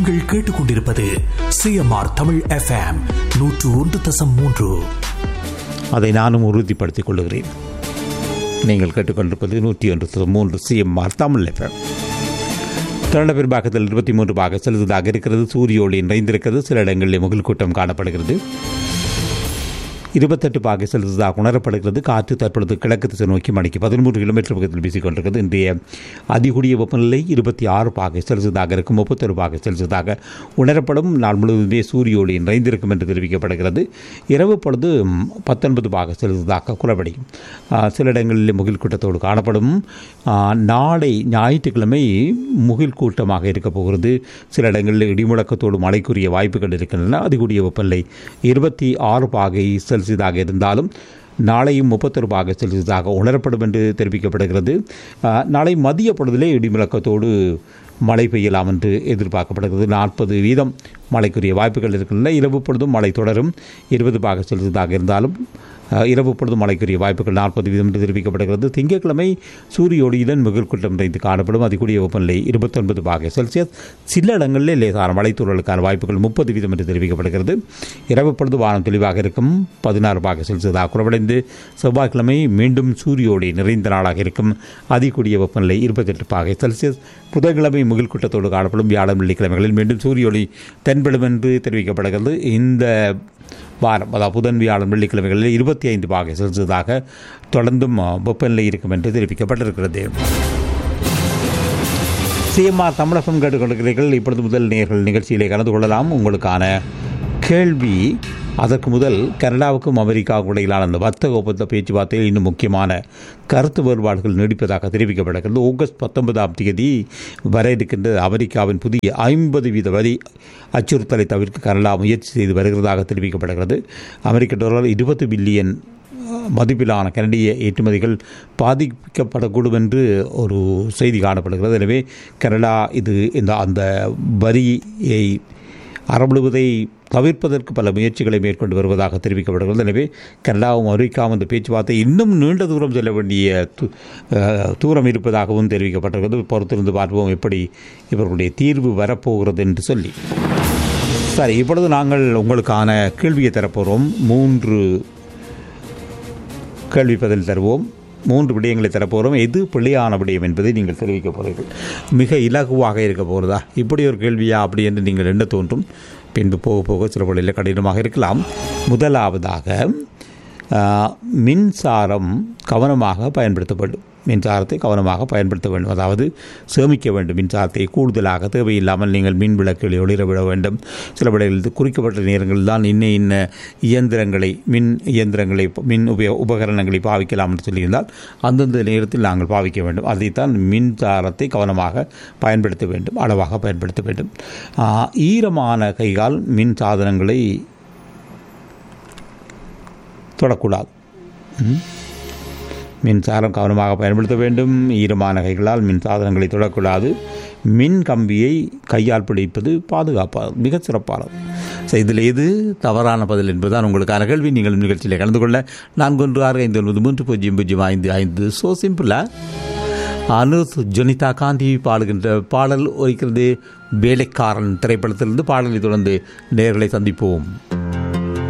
நீங்கள் கேட்டுக்கொண்டிருப்பது CMR Tamil FM நூற்று ஒன்று தசம் மூன்று அதை நானும் உறுதிப்படுத்திக் கொள்கிறேன் நீங்கள் கேட்டுக்கொண்டிருப்பது நூற்றி ஒன்று மூன்று சிஎம்ஆர் தமிழ் எஃப்எம் திரண்ட பெரும்பாக்கத்தில் இருபத்தி மூன்று பாக செலுத்ததாக இருக்கிறது சூரிய ஒளி நிறைந்திருக்கிறது சில இடங்களில் முகில் கூட்டம் காணப்படுகிறது இருபத்தெட்டு பாகை செலுத்ததாக உணரப்படுகிறது காற்று தற்பொழுது கிழக்கு திசை நோக்கி மணிக்கு பதிமூன்று கிலோமீட்டர் பக்கத்தில் வீசிக்கொண்டிருக்கிறது இன்றைய அதிகூடிய வெப்பநிலை இருபத்தி ஆறு பாகை செலுத்ததாக இருக்கும் முப்பத்தொரு பாகை செலுத்ததாக உணரப்படும் நாள் முழுவதுமே சூரிய ஒளி நிறைந்திருக்கும் என்று தெரிவிக்கப்படுகிறது இரவு பொழுது ம், பத்தொன்பது பாகை செலுத்ததாக குறைவடையும் ஆ, சில இடங்களில் முகில் கூட்டத்தோடு காணப்படும் ஆ, நாளை ஞாயிற்றுக்கிழமை முகில் கூட்டமாக இருக்கப் போகிறது சில இடங்களில் இடிமுழக்கத்தோடு மழைக்குரிய வாய்ப்புகள் இருக்கின்றன அதிகூடிய வெப்பநிலை இருபத்தி ஆறு பாகை செல்சியஸாக இருந்தாலும் நாளையும் முப்பத்தொரு பாக செல்சியஸாக உணரப்படும் என்று தெரிவிக்கப்படுகிறது ஆ, நாளை மதிய பொழுதிலே இடிமுழக்கத்தோடு மழை பெய்யலாம் என்று எதிர்பார்க்கப்படுகிறது நாற்பது வீதம் மழைக்குரிய வாய்ப்புகள் இருக்கின்றன இரவு பொழுதும் மழை தொடரும் இருபது பாக செல்சியஸாக இருந்தாலும் அஹ், இரவு பொழுது மழைக்குரிய வாய்ப்புகள் நாற்பது வீதம் என்று தெரிவிக்கப்படுகிறது திங்கட்கிழமை சூரிய ஒளியுடன் மிகுற்கூட்டம் நிறைந்து காணப்படும் அதிகூடிய வெப்பநிலை இருபத்தொன்பது பாகை செல்சியஸ் சில இடங்களில் லேசான மழைத்தூறலுக்கான வாய்ப்புகள் முப்பது வீதம் என்று தெரிவிக்கப்படுகிறது இரவு பொழுது வானம் தெளிவாக இருக்கும் பதினாறு பாகை செல்சியஸாக குறைவடைந்து செவ்வாய்க்கிழமை மீண்டும் சூரிய ஒளி நிறைந்த நாளாக இருக்கும் அதிகூடிய வெப்பநிலை இருபத்தெட்டு பாகை செல்சியஸ் புதன்கிழமை முகில் கூட்டத்தோடு காணப்படும் வியாழன் வெள்ளிக்கிழமைகளில் மீண்டும் சூரிய ஒளி தென்படும் என்று தெரிவிக்கப்படுகிறது இந்த வாரம் அதாவது புதன் வியாழன் வெள்ளிக்கிழமைகளில் இருபத்தி ஐந்து பாகை செல்சியஸாக தொடர்ந்தும் அஹ், வெப்பநிலை இருக்கும் என்று தெரிவிக்கப்பட்டிருக்கிறது சிஎம்ஆர் தமிழகம் கேட்டுக்கொண்டிருக்கிறீர்கள் இப்பொழுது முதல் நேர்கள் நிகழ்ச்சியிலே கலந்து கொள்ளலாம் உங்களுக்கான கேள்வி அதற்கு முதல் கனடாவுக்கும் அமெரிக்காவுக்கும் இடையிலான அந்த வர்த்தக ஒப்பந்த பேச்சுவார்த்தையில் இன்னும் முக்கியமான கருத்து வேறுபாடுகள் நீடிப்பதாக தெரிவிக்கப்படுகிறது ஆகஸ்ட் பத்தொன்பதாம் தேதி வர இருக்கின்ற அமெரிக்காவின் புதிய ஐம்பது வீத வரி அச்சுறுத்தலை தவிர்க்க கனடா முயற்சி செய்து வருகிறதாக தெரிவிக்கப்படுகிறது அமெரிக்க டாலர் இருபது பில்லியன் மதிப்பிலான கனடிய ஏற்றுமதிகள் பாதிக்கப்படக்கூடும் என்று ஒரு செய்தி காணப்படுகிறது எனவே கனடா இது இந்த அந்த வரியை அறமுழுவதை தவிர்ப்பதற்கு பல முயற்சிகளை மேற்கொண்டு வருவதாக தெரிவிக்கப்படுகிறது எனவே கனடாவும் அமெரிக்காவும் இந்த பேச்சுவார்த்தை இன்னும் நீண்ட தூரம் செல்ல வேண்டிய து- அஹ், தூரம் இருப்பதாகவும் தெரிவிக்கப்பட்டிருக்கிறது பொறுத்திருந்து பார்ப்போம் எப்படி இவர்களுடைய தீர்வு வரப்போகிறது என்று சொல்லி சரி இப்பொழுது நாங்கள் உங்களுக்கான கேள்வியை தரப்போகிறோம் மூன்று கேள்வி பதில் தருவோம் மூன்று விடயங்களை தரப்போகிறோம் எது பிள்ளையான விடயம் என்பதை நீங்கள் தெரிவிக்க போகிறீர்கள் மிக இலகுவாக இருக்க போகிறதா இப்படி ஒரு கேள்வியா அப்படி என்று நீங்கள் எண்ண தோன்றும் பின்பு போக போக சில வழியில் கடினமாக இருக்கலாம் முதலாவதாக ஆ, மின்சாரம் கவனமாக பயன்படுத்தப்படும் மின்சாரத்தை கவனமாக பயன்படுத்த வேண்டும் அதாவது சேமிக்க வேண்டும் மின்சாரத்தை கூடுதலாக தேவையில்லாமல் நீங்கள் மின் விளக்குகளை ஒளிர விட வேண்டும் சில விடைகளில் குறிக்கப்பட்ட நேரங்களில் தான் இன்ன இன்ன இயந்திரங்களை மின் இயந்திரங்களை மின் உபயோ உபகரணங்களை பாவிக்கலாம் என்று சொல்லியிருந்தால் அந்தந்த நேரத்தில் நாங்கள் பாவிக்க வேண்டும் அதைத்தான் மின்சாரத்தை கவனமாக பயன்படுத்த வேண்டும் அளவாக பயன்படுத்த வேண்டும் ஆ, ஈரமான கைகால் மின் சாதனங்களை தொடக்கூடாது ம். மின்சாரம் கவனமாக பயன்படுத்த வேண்டும் ஈரமான கைகளால் மின் சாதனங்களை தொடக்கூடாது மின் கம்பியை கையால் பிடிப்பது பாதுகாப்பாக மிக சிறப்பானது ஸோ இதில் எது தவறான பதில் என்பதுதான் உங்களுக்கான கேள்வி நீங்கள் நிகழ்ச்சியில் கலந்து கொள்ள நான்கு ஒன்று ஆறு ஐந்து ஒன்பது மூன்று பூஜ்ஜியம் பூஜ்ஜியம் ஐந்து ஐந்து ஸோ சிம்பிளா அனுத் ஜொனிதா காந்தி பாடுகின்ற பாடல் ஒலிக்கிறது வேலைக்காரன் திரைப்படத்திலிருந்து பாடலை தொடர்ந்து நேர்களை சந்திப்போம்